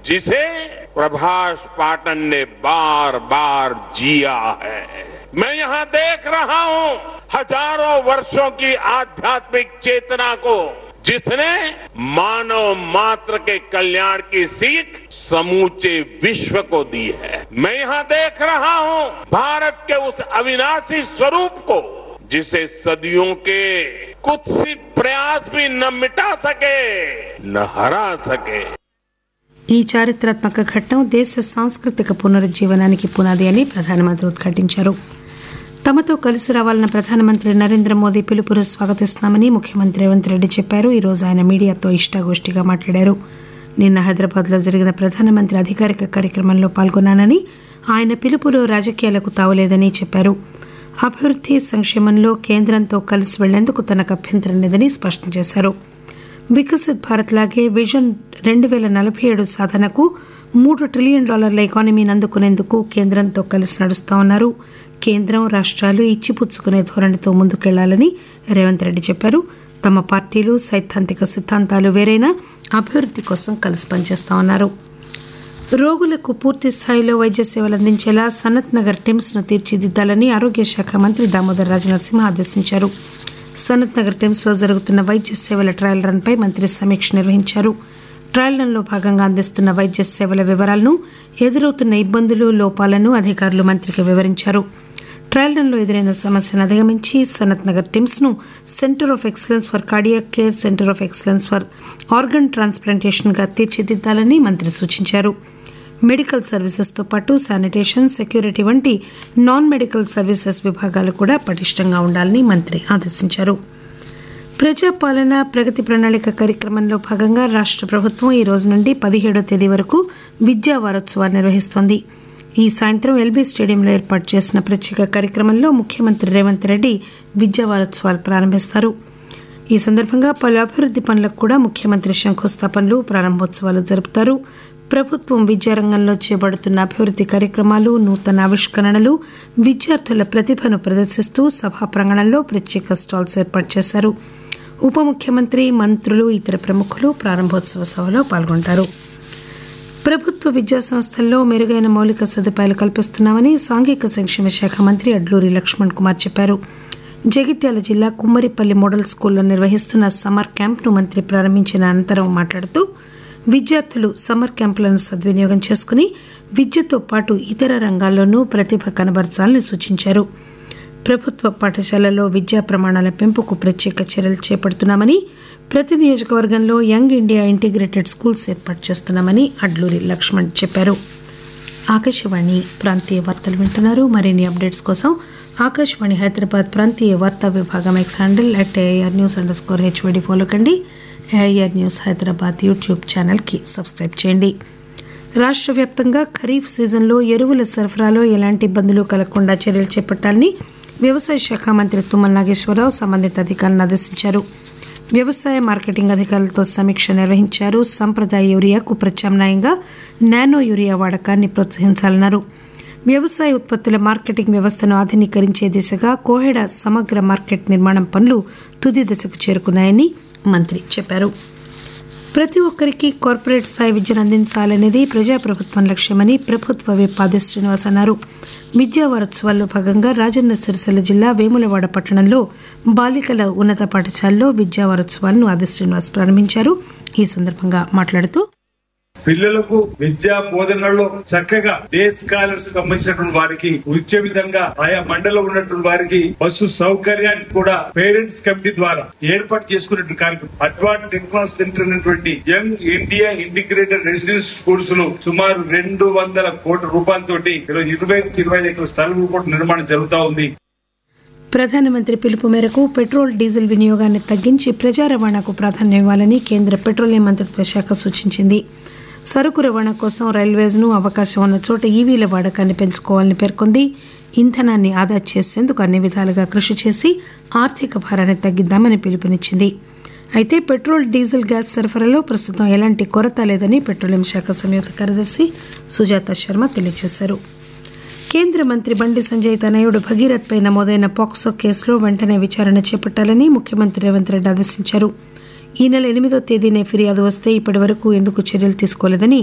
जिसे प्रभाष पाटन ने बार बार जिया है मैं यहाँ देख रहा हूँ हजारों वर्षों की आध्यात्मिक चेतना को जिसने मानव मात्र के कल्याण की सीख समूचे विश्व को दी है मैं यहाँ देख रहा हूँ भारत के उस अविनाशी स्वरूप को जिसे सदियों के कुत्सित प्रयास भी न मिटा सके न हरा सके ఈ చారిత్రాత్మక ఘట్టం దేశ సాంస్కృతిక పునరుజ్జీవనానికి పునాది అని ప్రధానమంత్రి ఉద్ఘాటించారు తమతో కలిసి రావాలన్న ప్రధానమంత్రి నరేంద్ర మోదీ పిలుపును స్వాగతిస్తున్నామని ముఖ్యమంత్రి రేవంత్ రెడ్డి చెప్పారు ఈ రోజు ఆయన మీడియాతో ఇష్టాగోష్ఠిగా మాట్లాడారు నిన్న హైదరాబాద్లో జరిగిన ప్రధానమంత్రి అధికారిక కార్యక్రమంలో పాల్గొన్నానని ఆయన పిలుపులో రాజకీయాలకు తావులేదని చెప్పారు అభివృద్ధి సంక్షేమంలో కేంద్రంతో కలిసి వెళ్లేందుకు తనకు అభ్యంతరం లేదని స్పష్టం చేశారు వికసిత్ భారత్ లాగే విజన్ రెండు వేల నలభై ఏడు సాధనకు మూడు ట్రిలియన్ డాలర్ల ఎకానమీని అందుకునేందుకు కేంద్రంతో కలిసి నడుస్తామన్నారు కేంద్రం రాష్ట్రాలు ఇచ్చిపుచ్చుకునే ధోరణితో ముందుకెళ్లాలని రేవంత్ రెడ్డి చెప్పారు తమ పార్టీలు సైద్ధాంతిక సిద్ధాంతాలు వేరైనా అభివృద్ధి కోసం కలిసి పనిచేస్తామన్నారు రోగులకు పూర్తి స్థాయిలో వైద్య సేవలు అందించేలా సనత్ నగర్ టిమ్స్ ను తీర్చిదిద్దాలని ఆరోగ్య శాఖ మంత్రి దామోదర్ రాజనరసింహ ఆదేశించారు సనత్ నగర్ టిమ్స్ లో జరుగుతున్న వైద్య సేవల ట్రయల్ రన్ పై మంత్రి సమీక్ష నిర్వహించారు ట్రయల్ రన్ లో భాగంగా అందిస్తున్న వైద్య సేవల వివరాలను ఎదురవుతున్న ఇబ్బందులు లోపాలను అధికారులు మంత్రికి వివరించారు ట్రయల్ రన్ లో ఎదురైన సమస్యను అధిగమించి సనత్ నగర్ టిమ్స్ ను centre of excellence for cardiac care centre of excellence for organ transplantation గా తీర్చిదిద్దాలని మంత్రి సూచించారు మెడికల్ సర్వీసెస్ తో పాటు శానిటేషన్ సెక్యూరిటీ వంటి నాన్ మెడికల్ సర్వీసెస్ విభాగాలు కూడా పటిష్టంగా ఉండాలని మంత్రి ఆదేశించారు ప్రజాపాలన ప్రగతి ప్రణాళిక కార్యక్రమంలో భాగంగా రాష్ట్ర ప్రభుత్వం ఈ రోజు నుండి పదిహేడో తేదీ వరకు విద్యా వారోత్సవాలు నిర్వహిస్తోంది ఈ సాయంత్రం ఎల్బీ స్టేడియంలో ఏర్పాటు చేసిన ప్రత్యేక కార్యక్రమంలో ముఖ్యమంత్రి రేవంత్ రెడ్డి విద్యా వారోత్సవాలు ప్రారంభిస్తారు ఈ సందర్భంగా పలు అభివృద్ది పనులకు కూడా ముఖ్యమంత్రి శంకుస్థాపనలు ప్రారంభోత్సవాలు జరుపుతారు ప్రభుత్వం విద్యారంగంలో చేపడుతున్న అభివృద్ది కార్యక్రమాలు నూతన ఆవిష్కరణలు విద్యార్థుల ప్రతిభను ప్రదర్శిస్తూ సభా ప్రాంగణంలో ప్రత్యేక స్టాల్స్ ఏర్పాటు చేశారు ఉప ముఖ్యమంత్రి మంత్రులు ఇతర ప్రముఖులు ప్రారంభోత్సవ సభలో పాల్గొంటారు ప్రభుత్వ విద్యా సంస్థల్లో మెరుగైన మౌలిక సదుపాయాలు కల్పిస్తున్నామని సాంఘిక సంక్షేమ శాఖ మంత్రి అడ్లూరి లక్ష్మణ్ కుమార్ చెప్పారు జగిత్యాల జిల్లా కుమ్మరిపల్లి మోడల్ స్కూల్లో నిర్వహిస్తున్న సమ్మర్ క్యాంప్ను మంత్రి ప్రారంభించిన అనంతరం మాట్లాడుతూ విద్యార్థులు సమ్మర్ క్యాంపులను సద్వినియోగం చేసుకుని విద్యతో పాటు ఇతర రంగాల్లోనూ ప్రతిభ కనబరచాలని సూచించారు ప్రభుత్వ పాఠశాలల్లో విద్యా ప్రమాణాల పెంపుకు ప్రత్యేక చర్యలు చేపడుతున్నామని ప్రతి నియోజకవర్గంలో యంగ్ ఇండియా ఇంటిగ్రేటెడ్ స్కూల్స్ ఏర్పాటు చేస్తున్నామని అడ్లూరి లక్ష్మణ్ చెప్పారు ఆకాశవాణి ప్రాంతీయ వార్తలు వింటున్నారు మరిన్ని అప్డేట్స్ కోసం ఆకాశవాణి హైదరాబాద్ ప్రాంతీయ వార్తా విభాగం X handle at A R news under H Y D follow కండి ఏఆర్ న్యూస్ హైదరాబాద్ యూట్యూబ్ ఛానల్కి సబ్స్క్రైబ్ చేయండి రాష్ట్ర వ్యాప్తంగా ఖరీఫ్ సీజన్లో ఎరువుల సరఫరాలో ఎలాంటి ఇబ్బందులు కలగకుండా చర్యలు చేపట్టాలని వ్యవసాయ శాఖ మంత్రి తుమ్మల నాగేశ్వరరావు సంబంధిత అధికారులను ఆదేశించారు వ్యవసాయ మార్కెటింగ్ అధికారులతో సమీక్ష నిర్వహించారు సంప్రదాయ యూరియాకు ప్రత్యామ్నాయంగా నానో యూరియా వాడకాన్ని ప్రోత్సహించాలన్నారు వ్యవసాయ ఉత్పత్తుల మార్కెటింగ్ వ్యవస్థను ఆధునీకరించే దిశగా కోహెడ సమగ్ర మార్కెట్ నిర్మాణం పనులు తుది దశకు చేరుకున్నాయని మంత్రి చెప్పారు ప్రతి ఒక్కరికి కార్పొరేట్ స్థాయి విద్యను అందించాలనేది ప్రజాప్రభుత్వం లక్ష్యమని ప్రభుత్వ విప్ ఆది శ్రీనివాస్ అన్నారు విద్యా వారోత్సవాల్లో భాగంగా రాజన్న సిరిసిల్ల జిల్లా వేములవాడ పట్టణంలో బాలికల ఉన్నత పాఠశాలలో విద్యా వారోత్సవాలను ఆది శ్రీనివాస్ ప్రారంభించారు ఈ సందర్భంగా మాట్లాడుతూ పిల్లలకు విద్యా బోధనలో చక్కగా డే స్కాలర్స్ సంబంధించినటువంటి వారికి వచ్చే విధంగా ఆయా మండలం ఉన్నటువంటి వారికి బస్సు సౌకర్యాన్ని కూడా పేరెంట్స్ కమిటీ ద్వారా ఏర్పాటు చేసుకున్నటువంటి కార్యక్రమం అడ్వాన్స్ టెక్నాలజీ సెంటర్ అయినటువంటి young India integrated residence schools లో సుమారు రెండు వందల కోట్ల రూపాయలతోటి ఈరోజు ఇరవై నుంచి ఇరవై ఐదు ఎకరాల స్థలం కూడా నిర్మాణం జరుగుతా ఉంది ప్రధానమంత్రి పిలుపు మేరకు పెట్రోల్ డీజిల్ వినియోగాన్ని తగ్గించి ప్రజా రవాణాకు ప్రాధాన్యం ఇవ్వాలని కేంద్ర పెట్రోలియం మంత్రిత్వ శాఖ సూచించింది సరుకు రవాణా కోసం రైల్వేస్ను అవకాశం ఉన్న చోట ఈవీల వాడకాన్ని పెంచుకోవాలని పేర్కొంది ఇంధనాన్ని ఆదా చేసేందుకు అన్ని విధాలుగా కృషి చేసి ఆర్థిక భారాన్ని తగ్గిద్దామని పిలుపునిచ్చింది అయితే పెట్రోల్ డీజిల్ గ్యాస్ సరఫరాలో ప్రస్తుతం ఎలాంటి కొరత లేదని పెట్రోలియం శాఖ సంయుక్త కార్యదర్శి సుజాత శర్మ తెలియజేశారు కేంద్ర మంత్రి బండి సంజయ్ తనయుడు భగీరథ్ పై నమోదైన పాక్సో కేసులో వెంటనే విచారణ చేపట్టాలని ముఖ్యమంత్రి రేవంత్ రెడ్డి ఆదేశించారు ఈ నెల ఎనిమిదో తేదీనే ఫిర్యాదు వస్తే ఇప్పటి వరకు ఎందుకు చర్యలు తీసుకోలేదని